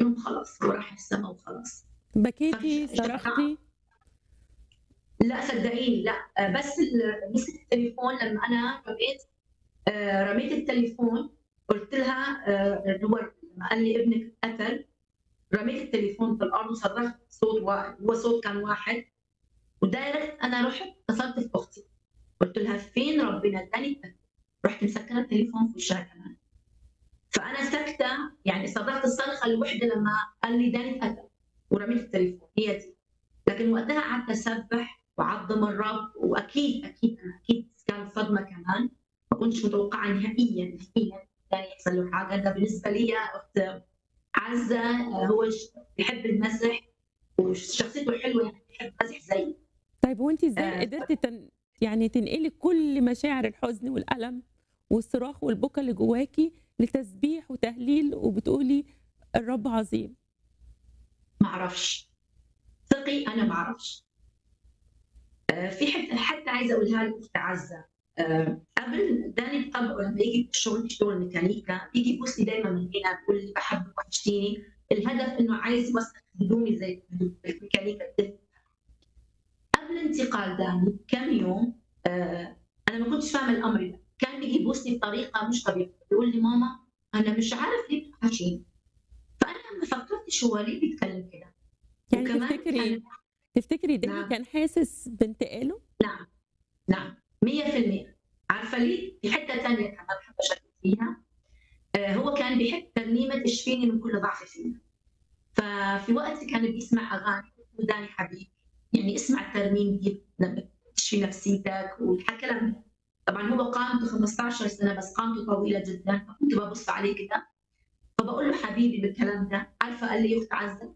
لهم خلاص هو راح السما وخلاص بكيتي فش- صرختي لا صدقيني لا آه، بس ال- مسكت التليفون لما انا رميت آه، رميت التليفون قلت لها آه، هو لما قال لي ابنك قتل رميت التليفون في الارض وصرخت صوت واحد هو صوت كان واحد ودايركت انا رحت اتصلت في اختي قلت لها فين ربنا اداني التليفون رحت مسكره التليفون في وشها كمان فانا ساكته يعني صرخت الصرخه الوحده لما قال لي داني اتقتل ورميت التليفون هي دي لكن وقتها قعدت اسبح وعظم الرب واكيد اكيد انا اكيد كان صدمه كمان ما كنتش متوقعه نهائيا نهائيا كان يحصل له حاجه ده بالنسبه لي اخت عزه آه، هو ش- بيحب المسح وشخصيته حلوه يعني بيحب المسح زيي طيب وانت ازاي آه، قدرتي تن... يعني تنقلي كل مشاعر الحزن والألم والصراخ والبكا اللي جواكي لتسبيح وتهليل وبتقولي الرب عظيم ما اعرفش ثقي انا ما اعرفش آه، في حته حتى عايزه اقولها لك اخت عزه آه، قبل داني بطبعه لما يجي الشغل شغل ميكانيكا يجي يبوس لي دايما من هنا بيقول لي بحبك وحشتيني الهدف انه عايز يوسخ هدومي زي الميكانيكا قبل انتقال داني كم يوم آه، انا ما كنتش فاهمه الامر ده كان بيجي يبوسني بطريقه مش طبيعيه يقول لي ماما انا مش عارف ليه بتوحشيني فانا ما فكرتش هو ليه بيتكلم كده يعني وكمان تفتكري كان- تفتكري داني نعم. كان حاسس بانتقاله نعم نعم 100% عارفه ليه؟ في حته ثانيه كمان حابه اشارك فيها آه هو كان بيحب ترنيمه اشفيني من كل ضعف فينا ففي وقت كان بيسمع اغاني وداني حبيبي يعني اسمع الترنيم دي لما تشفي نفسيتك والكلام ده طبعا هو قامته 15 سنه بس قامته طويله جدا فكنت ببص عليه كده فبقول له حبيبي بالكلام ده عارفه قال لي يا اخت عزه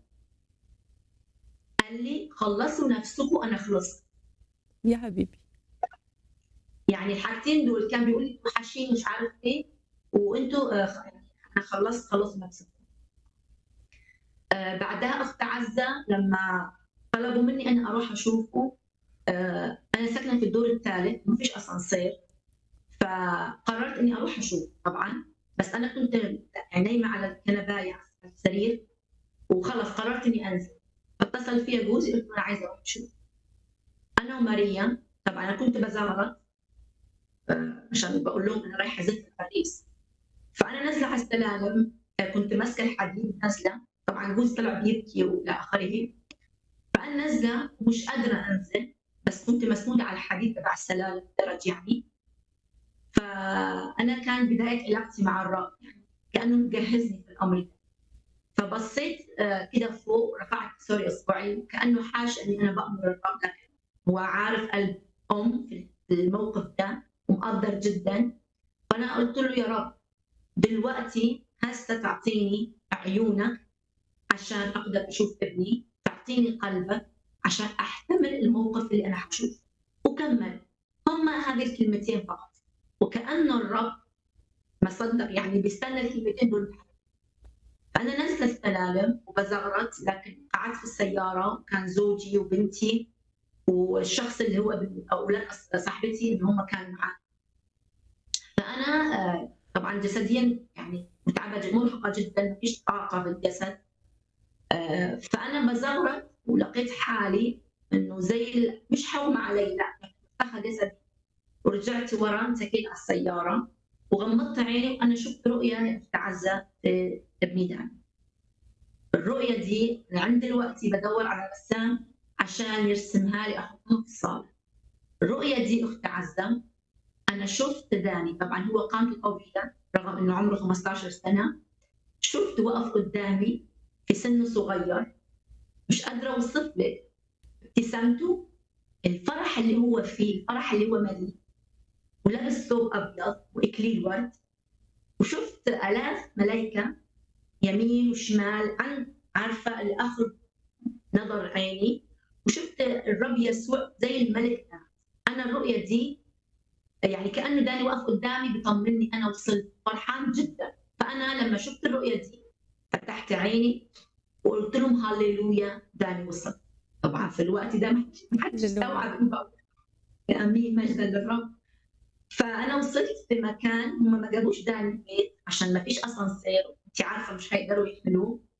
قال لي خلصوا نفسكم انا خلصت يا حبيبي يعني الحاجتين دول كان بيقول لي وحشين مش عارف ايه وانتوا آه، انا خلصت خلص نفسكم آه، بعدها اخت عزه لما طلبوا مني انا اروح اشوفه آه، انا ساكنه في الدور الثالث ما فيش اسانسير فقررت اني اروح اشوف طبعا بس انا كنت يعني نايمه على الكنبايه على السرير وخلص قررت اني انزل فاتصل فيا جوزي قلت له انا عايزه اروح اشوف انا وماريا طبعا انا كنت بزغرط آه، عشان بقول لهم انا رايحه ازت باريس فانا نازله على السلالم آه، كنت ماسكه الحديد نازله طبعا جوزي طلع بيبكي والى اخره فانا نازله ومش قادره انزل بس كنت مسنوده على الحديد تبع السلالم درج يعني فانا كان بدايه علاقتي مع الرب يعني كانه مجهزني في الامر ده فبصيت آه، كده فوق رفعت سوري اصبعي وكانه حاش اني انا بامر الرب لكن هو عارف قلب ام في الموقف ده ومقدر جدا فانا قلت له يا رب دلوقتي هسه تعطيني عيونك عشان اقدر اشوف ابني تعطيني قلبك عشان احتمل الموقف اللي انا حشوفه وكمل هم هذه الكلمتين فقط وكانه الرب ما صدق يعني بيستنى الكلمتين دول فانا نازله السلالم وبزغرط لكن قعدت في السياره كان زوجي وبنتي والشخص اللي هو ابن اولاد صاحبتي اللي هم كانوا معاه فانا آه، طبعا جسديا يعني متعبه جدا مرهقه جدا ما فيش طاقه في الجسد آه، فانا بزغرط ولقيت حالي انه زي ال- مش حومه علي لا اخذ جسدي ورجعت ورا مسكين على السياره وغمضت عيني وانا شفت رؤيه تعزى ابني داني الرؤيه دي عند دلوقتي بدور على رسام عشان يرسمها لي احطها في الصاله الرؤيه دي اخت عزه انا شفت داني طبعا هو قامته طويله رغم انه عمره 15 سنه شفت وقف قدامي في سنه صغير مش قادره اوصف لك ابتسامته الفرح اللي هو فيه الفرح اللي هو مليء ولابس ثوب ابيض واكليل ورد وشفت الاف ملائكه يمين وشمال عن عارفه الاخر نظر عيني وشفت الرب يسوع زي الملك ده انا الرؤيه دي يعني كانه داني واقف قدامي بيطمني انا وصلت فرحان جدا فانا لما شفت الرؤيه دي فتحت عيني وقلت لهم هللويا داني وصل طبعا في الوقت ده ما حدش استوعب إنه بقول يا امين مجدا للرب فانا وصلت في مكان هم ما جابوش داني البيت عشان ما فيش اسانسير انت عارفه مش هيقدروا يحملوه